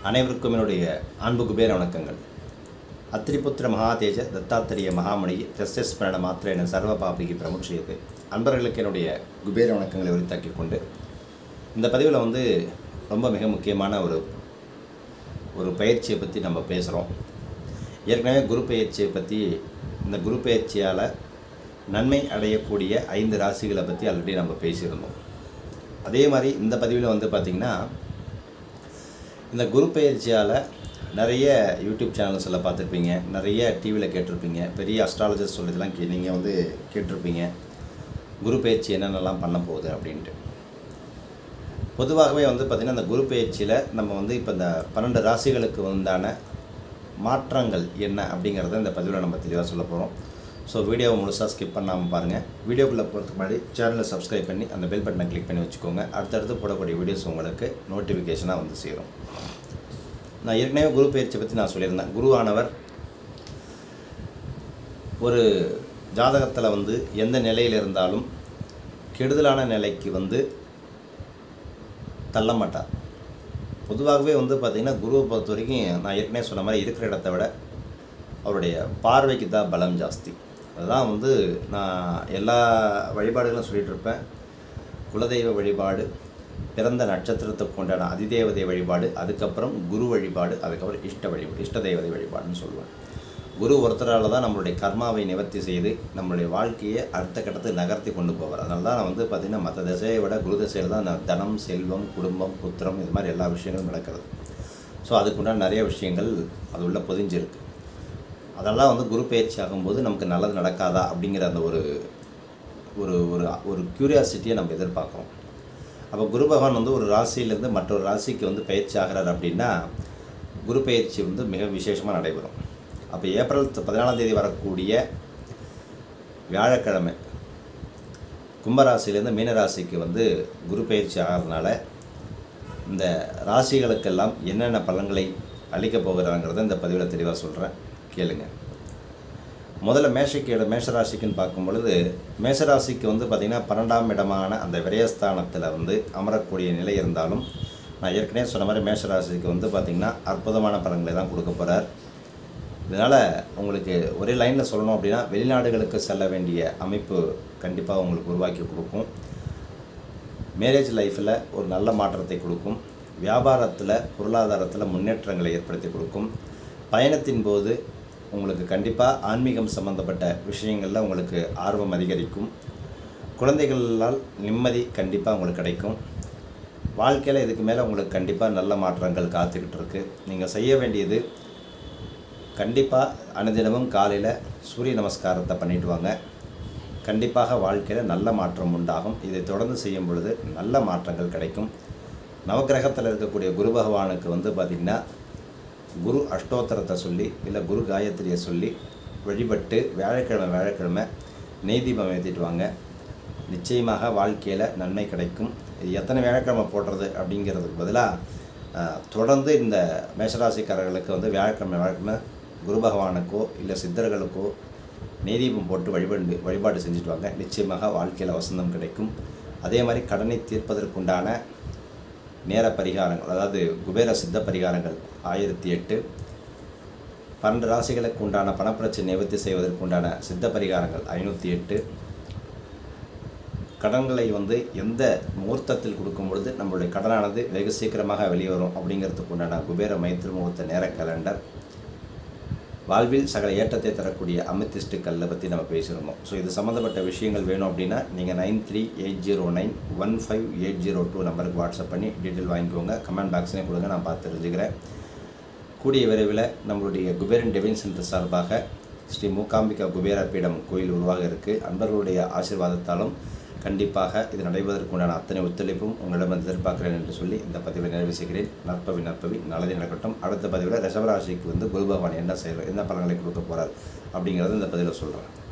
அனைவருக்கும் என்னுடைய அன்பு குபேர வணக்கங்கள் அத்திரிபுத்திர மகாதேஜ தத்தாத்திரிய மகாமணி தஸ்யஸ்மரண மாத்திரேன சர்வ பாபிகி பிரமுட்சியது அன்பர்களுக்கு என்னுடைய குபேர வணக்கங்களை உரித்தாக்கிக் கொண்டு இந்த பதிவில் வந்து ரொம்ப மிக முக்கியமான ஒரு ஒரு பயிற்சியை பற்றி நம்ம பேசுகிறோம் ஏற்கனவே குரு பயிற்சியை பற்றி இந்த குரு பயிற்சியால் நன்மை அடையக்கூடிய ஐந்து ராசிகளை பற்றி ஆல்ரெடி நம்ம பேசியிருந்தோம் அதே மாதிரி இந்த பதிவில் வந்து பார்த்திங்கன்னா இந்த குரு பயிற்சியால் நிறைய யூடியூப் சேனல்ஸில் பார்த்துருப்பீங்க நிறைய டிவியில் கேட்டிருப்பீங்க பெரிய அஸ்ட்ராலஜர்ஸ் சொல்லிதெல்லாம் கே நீங்கள் வந்து கேட்டிருப்பீங்க குரு பயிற்சி என்னென்னலாம் பண்ண போகுது அப்படின்ட்டு பொதுவாகவே வந்து பார்த்திங்கன்னா இந்த குரு பயிற்சியில் நம்ம வந்து இப்போ இந்த பன்னெண்டு ராசிகளுக்கு உண்டான மாற்றங்கள் என்ன அப்படிங்கிறத இந்த பதிவில் நம்ம தெளிவாக சொல்ல போகிறோம் ஸோ வீடியோவை முழுசாக ஸ்கிப் பண்ணாமல் பாருங்கள் வீடியோக்குள்ளே போகிறதுக்கு முன்னாடி சேனலை சப்ஸ்கிரைப் பண்ணி அந்த பெல் பட்டனை கிளிக் பண்ணி வச்சுக்கோங்க அடுத்தடுத்து போடக்கூடிய வீடியோஸ் உங்களுக்கு நோட்டிஃபிகேஷனாக வந்து சேரும் நான் ஏற்கனவே குரு பயிற்சி பற்றி நான் சொல்லியிருந்தேன் குருவானவர் ஒரு ஜாதகத்தில் வந்து எந்த நிலையில் இருந்தாலும் கெடுதலான நிலைக்கு வந்து தள்ள மாட்டார் பொதுவாகவே வந்து பார்த்திங்கன்னா குருவை பொறுத்த வரைக்கும் நான் ஏற்கனவே சொன்ன மாதிரி இருக்கிற இடத்த விட அவருடைய பார்வைக்கு தான் பலம் ஜாஸ்தி அதுதான் வந்து நான் எல்லா வழிபாடுகளும் சொல்லிகிட்டு இருப்பேன் குலதெய்வ வழிபாடு பிறந்த நட்சத்திரத்துக்கு உண்டான அதிதேவதை வழிபாடு அதுக்கப்புறம் குரு வழிபாடு அதுக்கப்புறம் இஷ்ட வழிபாடு இஷ்ட தெய்வதை வழிபாடுன்னு சொல்லுவேன் குரு ஒருத்தரால் தான் நம்மளுடைய கர்மாவை நிவர்த்தி செய்து நம்மளுடைய வாழ்க்கையை அடுத்த கட்டத்துக்கு நகர்த்தி கொண்டு போவார் அதனால தான் நான் வந்து பார்த்திங்கன்னா மற்ற திசையை விட குரு திசையில் தான் நான் தனம் செல்வம் குடும்பம் புத்திரம் இது மாதிரி எல்லா விஷயங்களும் நடக்கிறது ஸோ அதுக்குண்டான நிறைய விஷயங்கள் அது உள்ள பொதிஞ்சிருக்கு அதெல்லாம் வந்து குரு பயிற்சி ஆகும்போது நமக்கு நல்லது நடக்காதா அப்படிங்கிற அந்த ஒரு ஒரு ஒரு ஒரு க்யூரியாசிட்டியை நம்ம எதிர்பார்க்குறோம் அப்போ குரு பகவான் வந்து ஒரு ராசியிலேருந்து மற்றொரு ராசிக்கு வந்து பயிற்சி ஆகிறார் அப்படின்னா குரு பயிற்சி வந்து மிக விசேஷமாக நடைபெறும் அப்போ ஏப்ரல் பதினாலாம் தேதி வரக்கூடிய வியாழக்கிழமை கும்பராசிலேருந்து மீனராசிக்கு வந்து குரு பயிற்சி ஆகிறதுனால இந்த ராசிகளுக்கெல்லாம் என்னென்ன பலன்களை அளிக்கப் போகிறாங்கிறத இந்த பதிவில் தெளிவாக சொல்கிறேன் கேளுங்க முதல்ல மேஷக்கு மேஷராசிக்குன்னு பார்க்கும் பொழுது மேஷராசிக்கு வந்து பார்த்திங்கன்னா பன்னெண்டாம் இடமான அந்த விரயஸ்தானத்தில் வந்து அமரக்கூடிய நிலை இருந்தாலும் நான் ஏற்கனவே சொன்ன மாதிரி மேஷராசிக்கு வந்து பார்த்திங்கன்னா அற்புதமான பலன்களை தான் கொடுக்க போகிறார் இதனால் உங்களுக்கு ஒரே லைனில் சொல்லணும் அப்படின்னா வெளிநாடுகளுக்கு செல்ல வேண்டிய அமைப்பு கண்டிப்பாக உங்களுக்கு உருவாக்கி கொடுக்கும் மேரேஜ் லைஃப்பில் ஒரு நல்ல மாற்றத்தை கொடுக்கும் வியாபாரத்தில் பொருளாதாரத்தில் முன்னேற்றங்களை ஏற்படுத்தி கொடுக்கும் பயணத்தின் போது உங்களுக்கு கண்டிப்பாக ஆன்மீகம் சம்மந்தப்பட்ட விஷயங்களில் உங்களுக்கு ஆர்வம் அதிகரிக்கும் குழந்தைகளால் நிம்மதி கண்டிப்பாக உங்களுக்கு கிடைக்கும் வாழ்க்கையில் இதுக்கு மேலே உங்களுக்கு கண்டிப்பாக நல்ல மாற்றங்கள் காத்துக்கிட்டு இருக்கு நீங்கள் செய்ய வேண்டியது கண்டிப்பாக அனுதினமும் காலையில் சூரிய நமஸ்காரத்தை பண்ணிட்டு வாங்க கண்டிப்பாக வாழ்க்கையில் நல்ல மாற்றம் உண்டாகும் இதை தொடர்ந்து செய்யும் பொழுது நல்ல மாற்றங்கள் கிடைக்கும் நவக்கிரகத்தில் இருக்கக்கூடிய குரு பகவானுக்கு வந்து பார்த்திங்கன்னா குரு அஷ்டோத்தரத்தை சொல்லி இல்லை குரு காயத்ரியை சொல்லி வழிபட்டு வியாழக்கிழமை வியாழக்கிழமை நெய் தீபம் ஏற்றிட்டு வாங்க நிச்சயமாக வாழ்க்கையில் நன்மை கிடைக்கும் இது எத்தனை வியாழக்கிழமை போடுறது அப்படிங்கிறதுக்கு பதிலாக தொடர்ந்து இந்த மேஷராசிக்காரர்களுக்கு வந்து வியாழக்கிழமை வியாழக்கிழமை குரு பகவானுக்கோ இல்லை சித்தர்களுக்கோ நெய்தீபம் போட்டு வழிபாடு வழிபாடு செஞ்சுட்டு வாங்க நிச்சயமாக வாழ்க்கையில் வசந்தம் கிடைக்கும் அதே மாதிரி கடனை தீர்ப்பதற்குண்டான நேர பரிகாரங்கள் அதாவது குபேர சித்த பரிகாரங்கள் ஆயிரத்தி எட்டு பன்னெண்டு ராசிகளுக்கு உண்டான பணப்பிரச்சனை நிவர்த்தி செய்வதற்கு உண்டான சித்த பரிகாரங்கள் ஐநூற்றி எட்டு கடன்களை வந்து எந்த முகூர்த்தத்தில் கொடுக்கும் பொழுது நம்மளுடைய கடனானது வெகு சீக்கிரமாக வெளிவரும் அப்படிங்கிறதுக்கு உண்டான குபேர மைத்திரு முகூர்த்த நேர கேலண்டர் வாழ்வில் சகல ஏற்றத்தை தரக்கூடிய அமித்திஸ்ட் கல்லை பற்றி நம்ம பேசியிருந்தோம் ஸோ இது சம்மந்தப்பட்ட விஷயங்கள் வேணும் அப்படின்னா நீங்கள் nine three eight zero nine one five eight zero two நம்பருக்கு வாட்ஸ்அப் பண்ணி டீட்டெயில் வாங்கிக்கோங்க கமெண்ட் பாக்ஸ்லேயும் கொடுங்க நான் பார்த்து தெரிஞ்சுக்கிறேன் கூடிய விரைவில் நம்மளுடைய குபேரன் டிவைன் சென்டர் சார்பாக ஸ்ரீ மூகாம்பிகா குபேர பீடம் கோயில் உருவாக இருக்குது அன்பர்களுடைய ஆசீர்வாதத்தாலும் கண்டிப்பாக இது நடைபெறுவதற்கு உண்டான அத்தனை ஒத்துழைப்பும் உங்களிடம் எதிர்பார்க்கிறேன் என்று சொல்லி இந்த பதிவை நிறைவு செய்கிறேன் நற்பவி நற்பவி நல்லதே நடக்கட்டும் அடுத்த பதிவில் ரிஷபராசிக்கு வந்து குரு பகவான் என்ன செய்கிறார் என்ன பலன்களை கொடுக்க போகிறார் அப்படிங்கிறத இந்த பதிவில் சொல்கிறேன்